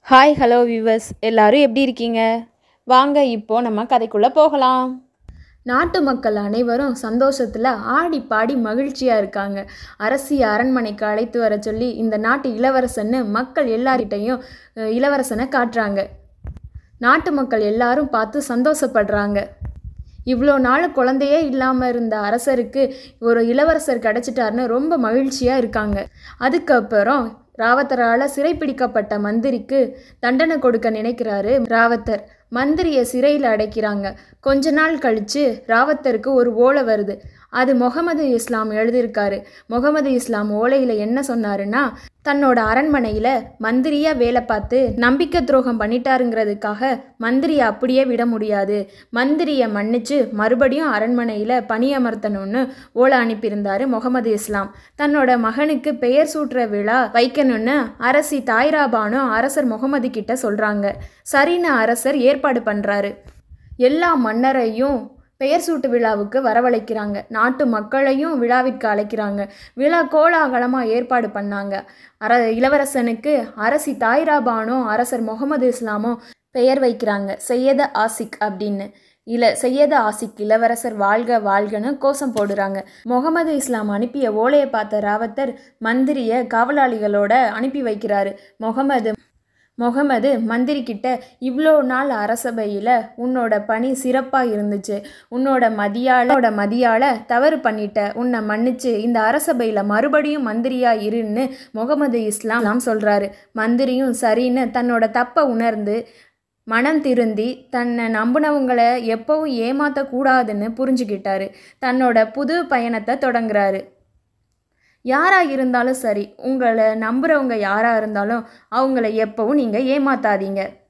hi hello viewers எல்லாரும் எப்படி இருக்கீங்க வாங்க இப்போ நம்ம கதைக்குள்ளே போகலாம் நாட்டு மக்கள் அனைவரும் சந்தோஷத்தில் ஆடி பாடி மகிழ்ச்சியாக இருக்காங்க அரசி அரண்மனைக்கு அழைத்து வர சொல்லி இந்த நாட்டு இளவரசன்னு மக்கள் எல்லார்கிட்டையும் அஹ், இளவரசனை காட்டுறாங்க நாட்டு மக்கள் எல்லாரும் பார்த்து சந்தோஷப்படுறாங்க இவ்வளோ நாள் குழந்தையே இல்லாமல் இருந்த அரசருக்கு ஒரு இளவரசர் கிடச்சிட்டாருன்னு ரொம்ப மகிழ்ச்சியாக இருக்காங்க அதுக்கப்புறம் ராவத்தரால் சிறைப்பிடிக்கப்பட்ட மந்திரிக்கு தண்டனை கொடுக்க நினைக்கிறாரு ராவத்தர் மந்திரியை சிறையில் அடைக்கிறாங்க கொஞ்ச நாள் கழித்து ராவத்தருக்கு ஒரு ஓலை வருது அது முகமது இஸ்லாம் எழுதியிருக்காரு முகமது இஸ்லாம் ஓலையில் என்ன சொன்னாருன்னா தன்னோட அரண்மனையில் மந்திரியாக வேலை பார்த்து நம்பிக்கை துரோகம் பண்ணிட்டாருங்கிறதுக்காக மந்திரியை அப்படியே விட முடியாது மந்திரியை மன்னிச்சு மறுபடியும் அரண்மனையில் பணியமர்த்தணும்னு ஓலை அனுப்பியிருந்தாரு முகமது இஸ்லாம் தன்னோட மகனுக்கு பெயர் சூட்டுற விழா வைக்கணும்னு அரசி தாய்ராபானு அரசர் முகமது கிட்ட சொல்கிறாங்க சரின்னு அரசர் ஏற்பாடு பண்ணுறாரு எல்லா மன்னரையும் பெயர் சூட்டு விழாவுக்கு வரவழைக்கிறாங்க நாட்டு மக்களையும் விழாவிற்கு அழைக்கிறாங்க விழா கோலாகலமாக ஏற்பாடு பண்ணாங்க அர இளவரசனுக்கு அரசி தாய்ராபானும் அரசர் முகமது இஸ்லாமும் பெயர் வைக்கிறாங்க செய்யத ஆசிக் அப்படின்னு இல செய்யத ஆசிக் இளவரசர் வாழ்க வாழ்கன்னு கோஷம் போடுறாங்க முகமது இஸ்லாம் அனுப்பிய ஓலையை பார்த்த ராவத்தர் மந்திரியை காவலாளிகளோட அனுப்பி வைக்கிறாரு முகமது முகமது மந்திரி கிட்ட இவ்வளோ நாள் அரசபையில் உன்னோட பணி சிறப்பாக இருந்துச்சு உன்னோட மதியாளோட மதியால தவறு பண்ணிட்ட உன்னை மன்னிச்சு இந்த அரசபையில் மறுபடியும் மந்திரியா இருன்னு முகமது இஸ்லாம் சொல்கிறாரு மந்திரியும் சரின்னு தன்னோட தப்பை உணர்ந்து மனம் திருந்தி தன்னை நம்பினவங்களை எப்பவும் ஏமாற்றக்கூடாதுன்னு புரிஞ்சுக்கிட்டாரு தன்னோட புது பயணத்தை தொடங்குறாரு யாராக இருந்தாலும் சரி உங்களை நம்புகிறவங்க யாராக இருந்தாலும் அவங்கள எப்பவும் நீங்கள் ஏமாத்தாதீங்க